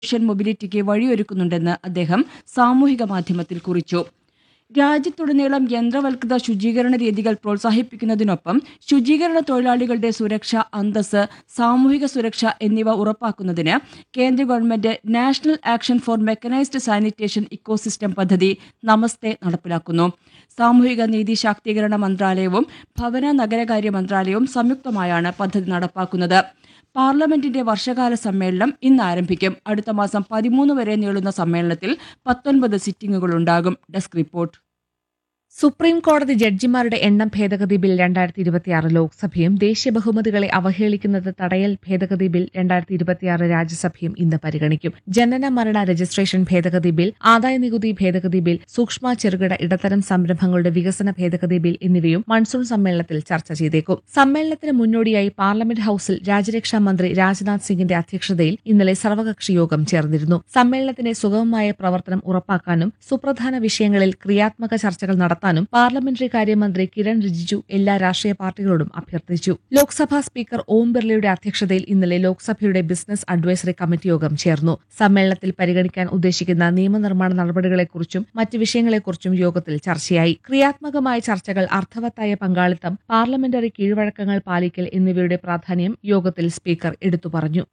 Asian മൊബിലിറ്റിക്ക് വഴിയൊരുക്കുന്നുണ്ടെന്ന് അദ്ദേഹം സാമൂഹിക മാധ്യമത്തിൽ കുറിച്ചു രാജ്യത്തുടനീളം യന്ത്രവൽകൃത ശുചീകരണ രീതികൾ പ്രോത്സാഹിപ്പിക്കുന്നതിനൊപ്പം ശുചീകരണ തൊഴിലാളികളുടെ സുരക്ഷ അന്തസ് സാമൂഹിക സുരക്ഷ എന്നിവ ഉറപ്പാക്കുന്നതിന് കേന്ദ്ര government national action for mechanised sanitation ecosystem പദ്ധതി നമസ്തേ നടപ്പിലാക്കുന്നു സാമൂഹിക നീതി ശാക്തീകരണ മന്ത്രാലയവും ഭവന നഗരകാര്യ മന്ത്രാലയവും സംയുക്തമായാണ് പദ്ധതി നടപ്പാക്കുന്നത് പാർലമെന്റിന്റെ വർഷകാല സമ്മേളനം ഇന്ന് ആരംഭിക്കും അടുത്ത മാസം പതിമൂന്ന് വരെ നീളുന്ന സമ്മേളനത്തിൽ പത്തൊൻപത് സിറ്റിംഗുകളുണ്ടാകും ഡെസ്ക് റിപ്പോർട്ട് സുപ്രീം കോടതി ജഡ്ജിമാരുടെ എണ്ണം ഭേദഗതി ബിൽ രണ്ടായിരത്തി ഇരുപത്തിയാറ് ലോക്സഭയും ദേശീയ ബഹുമതികളെ അവഹേളിക്കുന്നത് തടയൽ ഭേദഗതി ബിൽ രണ്ടായിരത്തി ഇരുപത്തിയാറ് രാജ്യസഭയും ഇന്ന് പരിഗണിക്കും ജനന മരണ രജിസ്ട്രേഷൻ ഭേദഗതി ബിൽ ആദായ നികുതി ഭേദഗതി ബിൽ സൂക്ഷ്മ ചെറുകിട ഇടത്തരം സംരംഭങ്ങളുടെ വികസന ഭേദഗതി ബിൽ എന്നിവയും മൺസൂൺ സമ്മേളനത്തിൽ ചർച്ച ചെയ്തേക്കും സമ്മേളനത്തിന് മുന്നോടിയായി പാർലമെന്റ് ഹൌസിൽ രാജ്യരക്ഷാ മന്ത്രി രാജ്നാഥ് സിംഗിന്റെ അധ്യക്ഷതയിൽ ഇന്നലെ സർവകക്ഷി യോഗം ചേർന്നിരുന്നു സമ്മേളനത്തിന്റെ സുഗമമായ പ്രവർത്തനം ഉറപ്പാക്കാനും സുപ്രധാന വിഷയങ്ങളിൽ ക്രിയാത്മക ചർച്ചകൾ നടത്താനും പാർലമെന്ററി കാര്യമന്ത്രി കിരൺ റിജിജു എല്ലാ രാഷ്ട്രീയ പാർട്ടികളോടും അഭ്യർത്ഥിച്ചു ലോക്സഭാ സ്പീക്കർ ഓം ബിർളയുടെ അധ്യക്ഷതയിൽ ഇന്നലെ ലോക്സഭയുടെ ബിസിനസ് അഡ്വൈസറി കമ്മിറ്റി യോഗം ചേർന്നു സമ്മേളനത്തിൽ പരിഗണിക്കാൻ ഉദ്ദേശിക്കുന്ന നിയമനിർമ്മാണ നടപടികളെക്കുറിച്ചും മറ്റ് വിഷയങ്ങളെക്കുറിച്ചും യോഗത്തിൽ ചർച്ചയായി ക്രിയാത്മകമായ ചർച്ചകൾ അർത്ഥവത്തായ പങ്കാളിത്തം പാർലമെന്ററി കീഴ്വഴക്കങ്ങൾ പാലിക്കൽ എന്നിവയുടെ പ്രാധാന്യം യോഗത്തിൽ സ്പീക്കർ എടുത്തു പറഞ്ഞു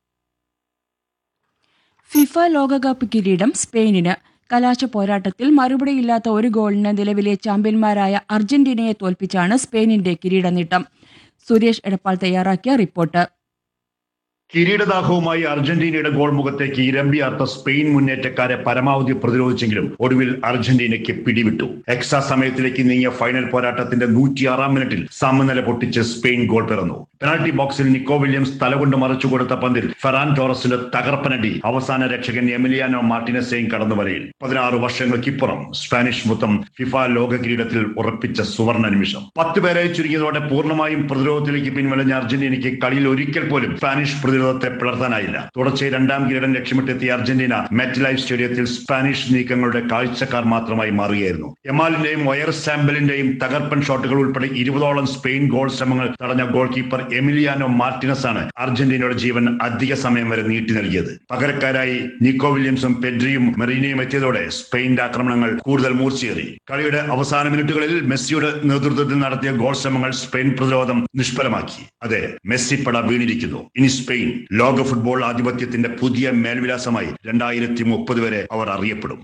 ഫിഫ ലോകകപ്പ് കിരീടം സ്പെയിനിന് കലാശ പോരാട്ടത്തിൽ മറുപടിയില്ലാത്ത ഒരു ഗോളിന് നിലവിലെ ചാമ്പ്യന്മാരായ അർജന്റീനയെ തോൽപ്പിച്ചാണ് സ്പെയിനിന്റെ കിരീട നേട്ടം സുരേഷ് എടപ്പാൾ തയ്യാറാക്കിയ റിപ്പോർട്ട് കിരീടദാഹവുമായി അർജന്റീനയുടെ ഗോൾ മുഖത്തേക്ക് ഇരമ്പിയാർത്ത സ്പെയിൻ മുന്നേറ്റക്കാരെ പരമാവധി പ്രതിരോധിച്ചെങ്കിലും ഒടുവിൽ അർജന്റീനയ്ക്ക് പിടിവിട്ടു എക്സ്ട്രാ സമയത്തിലേക്ക് നീങ്ങിയ ഫൈനൽ പോരാട്ടത്തിന്റെ നൂറ്റിയാറാം മിനിറ്റിൽ സമനില പൊട്ടിച്ച് സ്പെയിൻ ഗോൾ പിറന്നു പെനാൽറ്റി ബോക്സിൽ നിക്കോ വില്യംസ് തലകൊണ്ട് മറിച്ചു കൊടുത്ത പന്തിൽ ഫെറാൻ ടോറസിന്റെ തകർപ്പനടി അവസാന രക്ഷകൻ എമിലിയാനോ മാർട്ടിനസെയും കടന്നു വരയിൽ പതിനാറ് വർഷങ്ങൾക്കിപ്പുറം സ്പാനിഷ് മുത്തം ഫിഫ ലോക കിരീടത്തിൽ ഉറപ്പിച്ച സുവർണ നിമിഷം പത്ത് പേരെ ചുരുങ്ങിയതോടെ പൂർണ്ണമായും പ്രതിരോധത്തിലേക്ക് പിൻവലിഞ്ഞ അർജന്റീനയ്ക്ക് കളിയിൽ ഒരിക്കൽ പോലും സ്പാനിഷ് പ്രതിരോധത്തെ പിളർത്താനായില്ല തുടർച്ചയായി രണ്ടാം കിരീടം ലക്ഷ്യമിട്ടെത്തിയ അർജന്റീന മെറ്റ് ലൈഫ് സ്റ്റേഡിയത്തിൽ സ്പാനിഷ് നീക്കങ്ങളുടെ കാഴ്ചക്കാർ മാത്രമായി മാറുകയായിരുന്നു എമാലിന്റെയും വയർ സാമ്പലിന്റെയും തകർപ്പൻ ഷോട്ടുകൾ ഉൾപ്പെടെ ഇരുപതോളം സ്പെയിൻ ഗോൾ ശ്രമങ്ങൾ തടഞ്ഞ ഗോൾ കീപ്പർ എമിലിയാനോ മാർട്ടിനസ് ആണ് അർജന്റീനയുടെ ജീവൻ അധിക സമയം വരെ നീട്ടി നൽകിയത് പകരക്കാരായി നിക്കോ വില്യംസും പെഡ്രിയും മെറീനയും എത്തിയതോടെ സ്പെയിന്റെ ആക്രമണങ്ങൾ കൂടുതൽ മൂർച്ചയേറി കളിയുടെ അവസാന മിനിറ്റുകളിൽ മെസ്സിയുടെ നേതൃത്വത്തിൽ നടത്തിയ ഗോൾ ശ്രമങ്ങൾ സ്പെയിൻ പ്രതിരോധം നിഷ്ഫലമാക്കി അതെ മെസ്സി പട വീണിരിക്കുന്നു ഇനി സ്പെയിൻ ലോക ഫുട്ബോൾ ആധിപത്യത്തിന്റെ പുതിയ മേൽവിലാസമായി രണ്ടായിരത്തി മുപ്പത് വരെ അവർ അറിയപ്പെടും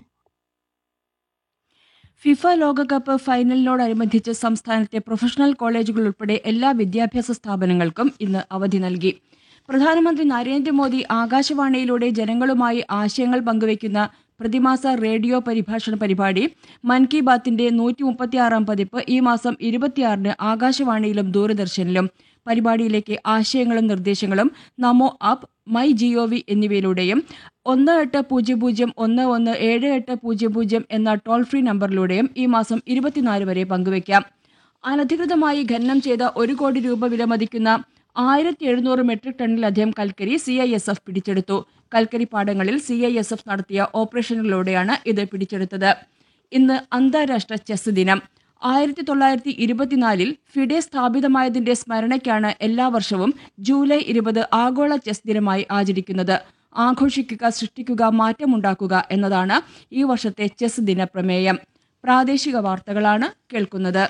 ഫിഫ ലോകകപ്പ് ഫൈനലിനോടനുബന്ധിച്ച് സംസ്ഥാനത്തെ പ്രൊഫഷണൽ കോളേജുകൾ ഉൾപ്പെടെ എല്ലാ വിദ്യാഭ്യാസ സ്ഥാപനങ്ങൾക്കും ഇന്ന് അവധി നൽകി പ്രധാനമന്ത്രി നരേന്ദ്രമോദി ആകാശവാണിയിലൂടെ ജനങ്ങളുമായി ആശയങ്ങൾ പങ്കുവയ്ക്കുന്ന പ്രതിമാസ റേഡിയോ പരിഭാഷണ പരിപാടി മൻ കി ബാത്തിന്റെ നൂറ്റി മുപ്പത്തിയാറാം പതിപ്പ് ഈ മാസം ഇരുപത്തിയാറിന് ആകാശവാണിയിലും ദൂരദർശനിലും പരിപാടിയിലേക്ക് ആശയങ്ങളും നിർദ്ദേശങ്ങളും നമോ ആപ്പ് മൈ ജിഒവി എന്നിവയിലൂടെയും ഒന്ന് എട്ട് പൂജ്യം പൂജ്യം ഒന്ന് ഒന്ന് ഏഴ് എട്ട് പൂജ്യം പൂജ്യം എന്ന ടോൾ ഫ്രീ നമ്പറിലൂടെയും ഈ മാസം ഇരുപത്തിനാല് വരെ പങ്കുവയ്ക്കാം അനധികൃതമായി ഖനനം ചെയ്ത ഒരു കോടി രൂപ വിലമതിക്കുന്ന ആയിരത്തി എഴുന്നൂറ് മെട്രിക് ടണ്ണിലധികം കൽക്കരി സി ഐ എസ് എഫ് പിടിച്ചെടുത്തു കൽക്കരി പാടങ്ങളിൽ സി ഐ എസ് എഫ് നടത്തിയ ഓപ്പറേഷനുകളിലൂടെയാണ് ഇത് പിടിച്ചെടുത്തത് ഇന്ന് അന്താരാഷ്ട്ര ചെസ് ദിനം ആയിരത്തി തൊള്ളായിരത്തി ഇരുപത്തിനാലിൽ ഫിഡെ സ്ഥാപിതമായതിന്റെ സ്മരണയ്ക്കാണ് എല്ലാ വർഷവും ജൂലൈ ഇരുപത് ആഗോള ചെസ് ദിനമായി ആചരിക്കുന്നത് ആഘോഷിക്കുക സൃഷ്ടിക്കുക മാറ്റമുണ്ടാക്കുക എന്നതാണ് ഈ വർഷത്തെ ചെസ് ദിന പ്രമേയം പ്രാദേശിക വാർത്തകളാണ് കേൾക്കുന്നത്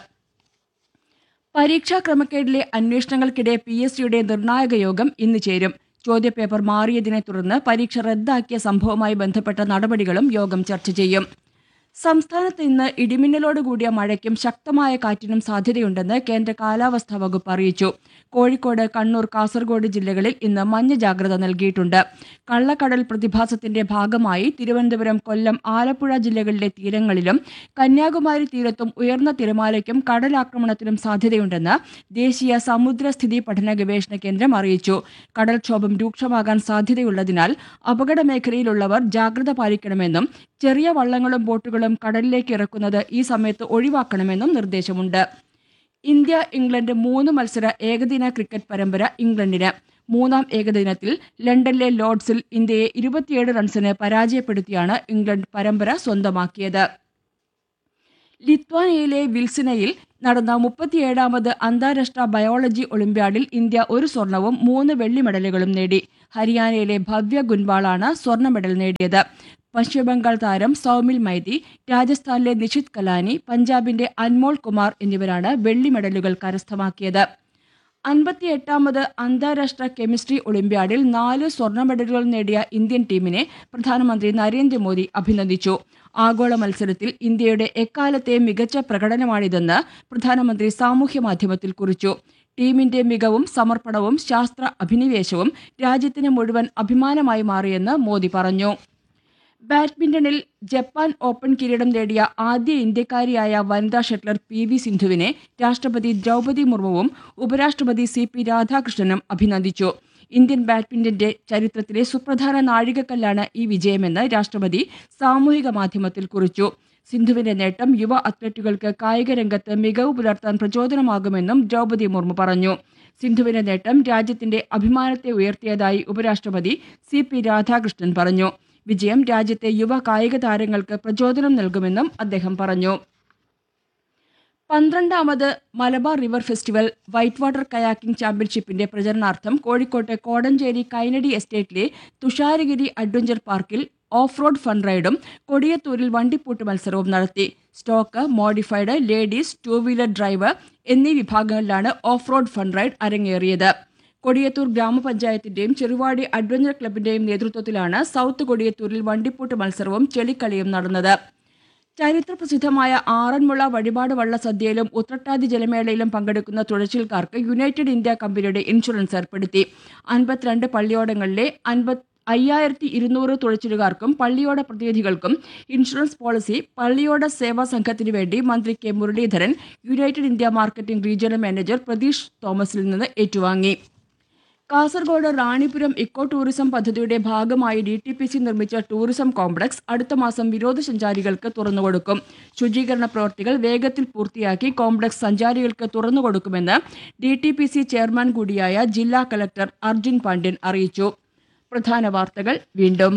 പരീക്ഷാ ക്രമക്കേടിലെ അന്വേഷണങ്ങൾക്കിടെ പി എസ് സിയുടെ നിർണായക യോഗം ഇന്ന് ചേരും ചോദ്യപേപ്പർ മാറിയതിനെ തുടർന്ന് പരീക്ഷ റദ്ദാക്കിയ സംഭവവുമായി ബന്ധപ്പെട്ട നടപടികളും യോഗം ചർച്ച ചെയ്യും സംസ്ഥാനത്ത് ഇന്ന് ഇടിമിന്നലോട് കൂടിയ മഴയ്ക്കും ശക്തമായ കാറ്റിനും സാധ്യതയുണ്ടെന്ന് കേന്ദ്ര കാലാവസ്ഥാ വകുപ്പ് അറിയിച്ചു കോഴിക്കോട് കണ്ണൂർ കാസർഗോഡ് ജില്ലകളിൽ ഇന്ന് മഞ്ഞ ജാഗ്രത നൽകിയിട്ടുണ്ട് കള്ളക്കടൽ പ്രതിഭാസത്തിന്റെ ഭാഗമായി തിരുവനന്തപുരം കൊല്ലം ആലപ്പുഴ ജില്ലകളിലെ തീരങ്ങളിലും കന്യാകുമാരി തീരത്തും ഉയർന്ന തിരമാലയ്ക്കും കടലാക്രമണത്തിനും സാധ്യതയുണ്ടെന്ന് ദേശീയ സമുദ്രസ്ഥിതി പഠന ഗവേഷണ കേന്ദ്രം അറിയിച്ചു കടൽക്ഷോഭം രൂക്ഷമാകാൻ സാധ്യതയുള്ളതിനാൽ അപകട മേഖലയിലുള്ളവർ ജാഗ്രത പാലിക്കണമെന്നും ചെറിയ വള്ളങ്ങളും ബോട്ടുകളും കടലിലേക്ക് ഇറക്കുന്നത് ഈ സമയത്ത് ഒഴിവാക്കണമെന്നും നിർദ്ദേശമുണ്ട് ഇന്ത്യ ഇംഗ്ലണ്ട് മൂന്ന് മത്സര ഏകദിന ക്രിക്കറ്റ് പരമ്പര ഇംഗ്ലണ്ടിന് മൂന്നാം ഏകദിനത്തിൽ ലണ്ടനിലെ ലോർഡ്സിൽ ഇന്ത്യയെ ഇരുപത്തിയേഴ് റൺസിന് പരാജയപ്പെടുത്തിയാണ് ഇംഗ്ലണ്ട് പരമ്പര സ്വന്തമാക്കിയത് ലിത്വാനിയയിലെ വിൽസിനയിൽ നടന്ന മുപ്പത്തിയേഴാമത് അന്താരാഷ്ട്ര ബയോളജി ഒളിമ്പ്യാഡിൽ ഇന്ത്യ ഒരു സ്വർണവും മൂന്ന് വെള്ളി മെഡലുകളും നേടി ഹരിയാനയിലെ ഭവ്യ ഗുൻവാളാണ് സ്വർണ്ണ മെഡൽ നേടിയത് പശ്ചിമബംഗാൾ താരം സൌമിൽ മൈതി രാജസ്ഥാനിലെ നിഷിത് കലാനി പഞ്ചാബിന്റെ അൻമോൾ കുമാർ എന്നിവരാണ് വെള്ളി മെഡലുകൾ കരസ്ഥമാക്കിയത് അൻപത്തിയെട്ടാമത് അന്താരാഷ്ട്ര കെമിസ്ട്രി ഒളിമ്പ്യാഡിൽ നാല് സ്വർണ്ണ മെഡലുകൾ നേടിയ ഇന്ത്യൻ ടീമിനെ പ്രധാനമന്ത്രി നരേന്ദ്രമോദി അഭിനന്ദിച്ചു ആഗോള മത്സരത്തിൽ ഇന്ത്യയുടെ എക്കാലത്തെ മികച്ച പ്രകടനമാണിതെന്ന് പ്രധാനമന്ത്രി സാമൂഹ്യ മാധ്യമത്തിൽ കുറിച്ചു ടീമിന്റെ മികവും സമർപ്പണവും ശാസ്ത്ര അഭിനിവേശവും രാജ്യത്തിന് മുഴുവൻ അഭിമാനമായി മാറിയെന്ന് മോദി പറഞ്ഞു ബാഡ്മിന്റണിൽ ജപ്പാൻ ഓപ്പൺ കിരീടം നേടിയ ആദ്യ ഇന്ത്യക്കാരിയായ വനിതാ ഷട്ലർ പി വി സിന്ധുവിനെ രാഷ്ട്രപതി ദ്രൗപദി മുർമുവും ഉപരാഷ്ട്രപതി സി പി രാധാകൃഷ്ണനും അഭിനന്ദിച്ചു ഇന്ത്യൻ ബാഡ്മിന്റന്റെ ചരിത്രത്തിലെ സുപ്രധാന നാഴികക്കല്ലാണ് ഈ വിജയമെന്ന് രാഷ്ട്രപതി സാമൂഹിക മാധ്യമത്തിൽ കുറിച്ചു സിന്ധുവിന്റെ നേട്ടം യുവ അത്ലറ്റുകൾക്ക് കായിക രംഗത്ത് മികവ് പുലർത്താൻ പ്രചോദനമാകുമെന്നും ദ്രൗപദി മുർമു പറഞ്ഞു സിന്ധുവിന്റെ നേട്ടം രാജ്യത്തിന്റെ അഭിമാനത്തെ ഉയർത്തിയതായി ഉപരാഷ്ട്രപതി സി പി രാധാകൃഷ്ണൻ പറഞ്ഞു വിജയം രാജ്യത്തെ യുവ കായിക താരങ്ങൾക്ക് പ്രചോദനം നൽകുമെന്നും അദ്ദേഹം പറഞ്ഞു പന്ത്രണ്ടാമത് Malabar river festival white water kayaking ചാമ്പ്യൻഷിപ്പിന്റെ പ്രചരണാർത്ഥം കോഴിക്കോട്ടെ കോടഞ്ചേരി കൈനടി എസ്റ്റേറ്റിലെ തുഷാരഗിരി അഡ്വഞ്ചർ പാർക്കിൽ ഓഫ് റോഡ് ഫൺ റൈഡും കൊടിയത്തൂരിൽ വണ്ടിപ്പൂട്ട് മത്സരവും നടത്തി stock modified ladies two wheeler drive എന്നീ വിഭാഗങ്ങളിലാണ് ഓഫ് റോഡ് ഫൺ റൈഡ് അരങ്ങേറിയത് കൊടിയത്തൂർ ഗ്രാമപഞ്ചായത്തിന്റെയും ചെറുവാടി അഡ്വഞ്ചർ ക്ലബിന്റെയും നേതൃത്വത്തിലാണ് സൗത്ത് കൊടിയത്തൂരിൽ വണ്ടിപ്പൂട്ട് മത്സരവും ചെളിക്കളിയും നടന്നത് ചരിത്രപ്രസിദ്ധമായ ആറന്മുള വഴിപാട് വള്ള സദ്യയിലും ഉത്രട്ടാതി ജലമേളയിലും പങ്കെടുക്കുന്ന തുഴച്ചിൽക്കാർക്ക് യുണൈറ്റഡ് ഇന്ത്യ കമ്പനിയുടെ ഇൻഷുറൻസ് ഏർപ്പെടുത്തി അൻപത്തിരണ്ട് പള്ളിയോടങ്ങളിലെ അൻപത് അയ്യായിരത്തി ഇരുന്നൂറ് തുഴച്ചിലുകാർക്കും പള്ളിയോട പ്രതിനിധികൾക്കും ഇൻഷുറൻസ് പോളിസി പള്ളിയോട സേവാ സംഘത്തിനു വേണ്ടി മന്ത്രി K Muraleedharan United India marketing regional manager Pratheesh തോമസിൽ നിന്ന് ഏറ്റുവാങ്ങി കാസർഗോഡ് റാണിപുരം ഇക്കോ ടൂറിസം പദ്ധതിയുടെ ഭാഗമായി ഡി ടി പി സി നിർമ്മിച്ച ടൂറിസം കോംപ്ലക്സ് അടുത്ത മാസം വിനോദസഞ്ചാരികൾക്ക് തുറന്നുകൊടുക്കും ശുചീകരണ പ്രവൃത്തികൾ വേഗത്തിൽ പൂർത്തിയാക്കി കോംപ്ലക്സ് സഞ്ചാരികൾക്ക് തുറന്നുകൊടുക്കുമെന്ന് D T P C chairman കൂടിയായ ജില്ലാ കലക്ടർ അർജുൻ പാണ്ഡ്യൻ അറിയിച്ചു പ്രധാന വാർത്തകൾ വീണ്ടും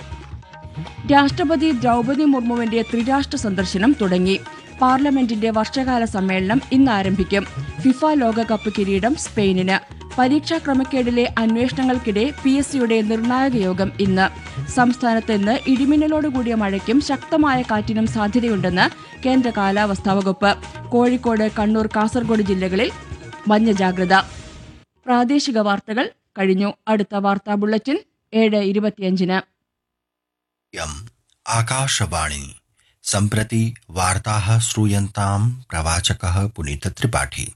രാഷ്ട്രപതി ദ്രൗപദി മുർമുവിന്റെ ത്രിരാഷ്ട്ര സന്ദർശനം തുടങ്ങി പാർലമെന്റിന്റെ വർഷകാല സമ്മേളനം ഇന്ന് ആരംഭിക്കും ഫിഫ ലോകകപ്പ് കിരീടം സ്പെയിനിന് പരീക്ഷാ ക്രമക്കേടിലെ അന്വേഷണങ്ങൾക്കിടെ പി എസ് സിയുടെ നിർണായക യോഗം ഇന്ന് സംസ്ഥാനത്ത് ഇന്ന് ഇടിമിന്നലോടുകൂടിയ മഴയ്ക്കും ശക്തമായ കാറ്റിനും സാധ്യതയുണ്ടെന്ന് കേന്ദ്ര കാലാവസ്ഥാ വകുപ്പ് കോഴിക്കോട് കണ്ണൂർ കാസർഗോഡ് ജില്ലകളിൽ മഞ്ഞ ജാഗ്രത പ്രാദേശിക വാർത്തകൾ കഴിഞ്ഞു അടുത്ത വാർത്താ ബുള്ളറ്റിൻ ഏഴ് ഇരുപത്തിയഞ്ചിന് इयम् आकाशवाणी सम्प्रति वार्ताः श्रूयन्तां प्रवाचकः पुनीतत्रिपाठी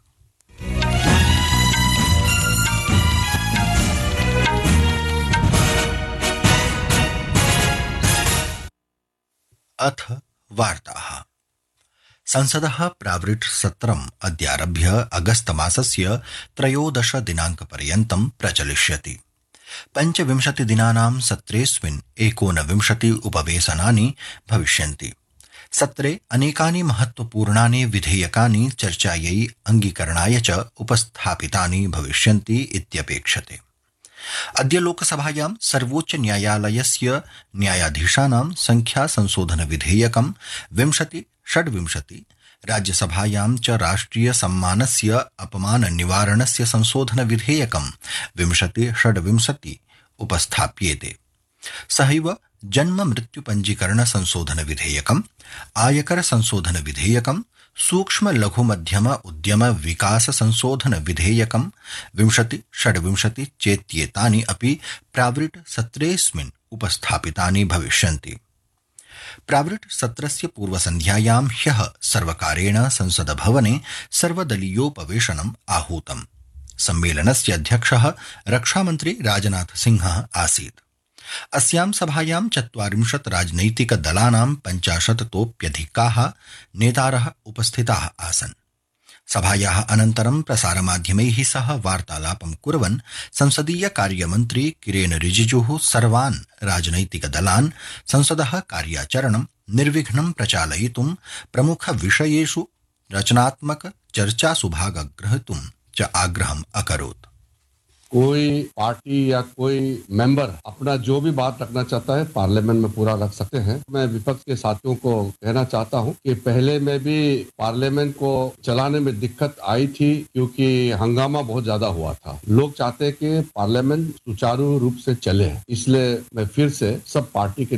अथ वार्ताः संसदः प्रावृट् सत्रम् अद्यारभ्य अगस्तमासस्य त्रयोदश दिनाङ्कपर्यन्तं प्रचलिष्यति पञ्चविंशतिदिनानां सत्रेऽस्मिन् एकोनविंशति उपवेशनानि भविष्यन्ति सत्रे अनेकानि महत्वपूर्णानि विधेयकानि चर्चायै अङ्गीकरणाय च उपस्थापितानि भविष्यन्ति इत्यपेक्षते अद्य लोकसभायां सर्वोच्च न्यायालयस्य न्यायाधीशानां संख्या संशोधन विधेयकं विंशति षड्विंशति राज्यसभायां च राष्ट्रिय सम्मानस्य अपमान निवारणस्य संशोधन विधेयकं विंशति षड्विंशति उपस्थाप्येते सहैव जन्म मृत्यु पञ्जीकरण संशोधन विधेयकम् आयकर संशोधन विधेयकं सूक्ष्म लघु मध्यम उद्यम विकास संशोधन विधेयकं विंशति षड्विंशति चेत्येतानि अपि प्रावृट् सत्रेऽस्मिन् उपस्थापितानि भविष्यन्ति प्रावृट् सत्रस्य पूर्वसन्ध्यायां ह्यः सर्वकारेण संसदभवने सर्वदलीयोपवेशनम् आहूतम् सम्मेलनस्य अध्यक्षः रक्षामन्त्री राजनाथ सिंहः आसीत् अस्यां सभायां चत्वारिंशत् राजनैतिक दलानां पञ्चाशत्तोप्यधिकाः नेतारः उपस्थिताः आसन् सभायाः अनन्तरं प्रसारमाध्यमैः सह वार्तालापं कुर्वन् संसदीय कार्यमन्त्री किरेन रिजिजुः सर्वान् राजनैतिकदलान् संसदः कार्याचरणं निर्विघ्नं प्रचालयितुं प्रमुखविषयेषु रचनात्मक चर्चासु भागग्रहीतुं च आग्रहम् अकरोत् कोई पार्टी या कोई मेंबर अपना जो भी बात रखना चाहता है पार्लियामेंट में पूरा रख सकते हैं मैं विपक्ष के साथियों को कहना चाहता हूं कि पहले में भी पार्लियामेंट को चलाने में दिक्कत आई थी क्योंकि हंगामा बहुत ज्यादा हुआ था लोग चाहते हैं कि पार्लियामेंट सुचारू रूप से चले इसलिए मैं फिर से सब पार्टी के